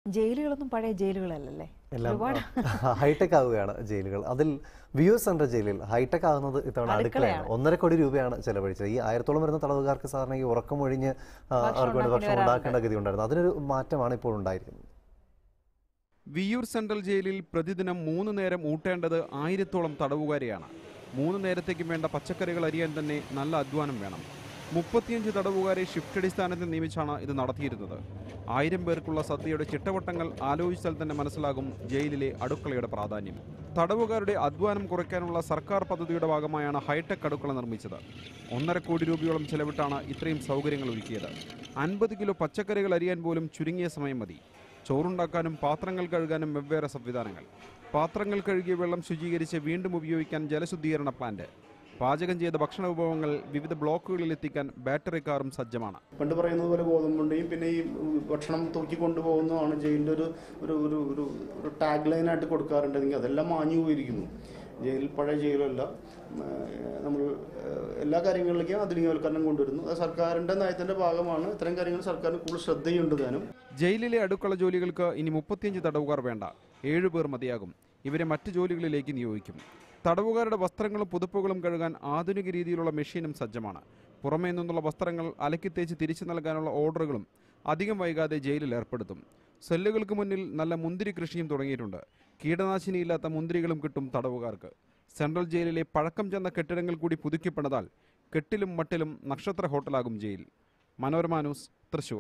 ജയിലുകളൊന്നും പഴയ ജയിലുകളല്ലല്ലേ എല്ലാം ഒരുപാട് ഹൈടെക് ആവുകയാണ് ജയിലുകൾ അതിൽ വ്യൂ സെൻട്രൽ ജയിലിൽ ഹൈടെക് ആകുന്നത് ഇത്തവണ അടുക്കളയാണ് ഒന്നര കോടി രൂപയാണ് ചെലവഴിച്ചത് ഈ ആയിരത്തോളം വരുന്ന തടവുകാർക്ക് സാധാരണ ഈ ഉറക്കം ഒഴിഞ്ഞ് ആ, അവർക്ക് വേണ്ടി ഭക്ഷണം ഉണ്ടാക്കേണ്ട ഗതി ഉണ്ടായിരുന്നു അതിനൊരു മാറ്റമാണ് ഇപ്പോൾ ഉണ്ടായിരിക്കുന്നത് വിയൂർ സെൻട്രൽ ജയിലിൽ പ്രതിദിനം മൂന്ന് നേരം ഊട്ടേണ്ടത് ആയിരത്തോളം തടവുകാരെയാണ് മൂന്ന് നേരത്തേക്കും വേണ്ട പച്ചക്കറികൾ അരിയാൻ തന്നെ നല്ല അധ്വാനം വേണം മുപ്പത്തിയഞ്ച് തടവുകാരെ ഷിഫ്റ്റ് അടിസ്ഥാനത്തിൽ നിയമിച്ചാണ് ഇത് നടത്തിയിരുന്നത് ആയിരം പേർക്കുള്ള സദ്യയുടെ ചിട്ടവട്ടങ്ങൾ ആലോചിച്ചാൽ തന്നെ മനസ്സിലാകും ജയിലിലെ അടുക്കളയുടെ പ്രാധാന്യം തടവുകാരുടെ അധ്വാനം കുറയ്ക്കാനുള്ള സർക്കാർ പദ്ധതിയുടെ ഭാഗമായാണ് ഹൈടെക് അടുക്കള നിർമ്മിച്ചത് ഒന്നര കോടി രൂപയോളം ചെലവിട്ടാണ് ഇത്രയും സൗകര്യങ്ങൾ ഒരുക്കിയത് അൻപത് കിലോ പച്ചക്കറികൾ അരിയാൻ പോലും ചുരുങ്ങിയ സമയം മതി ചോറുണ്ടാക്കാനും പാത്രങ്ങൾ കഴുകാനും വെവ്വേറെ സംവിധാനങ്ങൾ പാത്രങ്ങൾ കഴുകിയ വെള്ളം ശുചീകരിച്ച് വീണ്ടും ഉപയോഗിക്കാൻ ജലശുദ്ധീകരണ പ്ലാന്റ് പാചകം ചെയ്ത ഭക്ഷണ വിഭവങ്ങൾ വിവിധ ബ്ലോക്കുകളിൽ എത്തിക്കാൻ ബാറ്ററി കാറും സജ്ജമാണ് പണ്ട് പറയുന്നത് പോലെ ഗോതമ്പുണ്ടിയും പിന്നെ ഈ ഭക്ഷണം തൂക്കി കൊണ്ടുപോകുന്നതാണ് ജയിലിൻ്റെ ഒരു ഒരു ഒരു ഒരു ഒരു ടാഗ് ലൈനായിട്ട് കൊടുക്കാറുണ്ടെങ്കിൽ അതെല്ലാം മാഞ്ഞു പോയിരിക്കുന്നു ജയിൽ പഴയ ജയിലല്ല നമ്മൾ എല്ലാ കാര്യങ്ങളിലേക്കും ആധുനികവൽക്കരണം കൊണ്ടുവരുന്നു അത് സർക്കാരിൻ്റെ നയത്തിൻ്റെ ഭാഗമാണ് ഇത്തരം കാര്യങ്ങൾ സർക്കാരിന് കൂടുതൽ ശ്രദ്ധയുണ്ട് താനും ജയിലിലെ അടുക്കള ജോലികൾക്ക് ഇനി മുപ്പത്തിയഞ്ച് തടവുകാർ വേണ്ട ഏഴു പേർ മതിയാകും ഇവരെ മറ്റു ജോലികളിലേക്ക് നിയോഗിക്കും തടവുകാരുടെ വസ്ത്രങ്ങളും പുതുപ്പുകളും കഴുകാൻ ആധുനിക രീതിയിലുള്ള മെഷീനും സജ്ജമാണ് പുറമേ നിന്നുള്ള വസ്ത്രങ്ങൾ അലക്കി തേച്ച് തിരിച്ചു നൽകാനുള്ള ഓർഡറുകളും അധികം വൈകാതെ ജയിലിൽ ഏർപ്പെടുത്തും സെല്ലുകൾക്ക് മുന്നിൽ നല്ല മുന്തിരി കൃഷിയും തുടങ്ങിയിട്ടുണ്ട് കീടനാശിനിയില്ലാത്ത മുന്തിരികളും കിട്ടും തടവുകാർക്ക് സെൻട്രൽ ജയിലിലെ പഴക്കം ചെന്ന കെട്ടിടങ്ങൾ കൂടി പുതുക്കിപ്പണിതാൽ കെട്ടിലും മട്ടിലും നക്ഷത്ര ഹോട്ടലാകും ജയിൽ മനോരമ ന്യൂസ് തൃശൂർ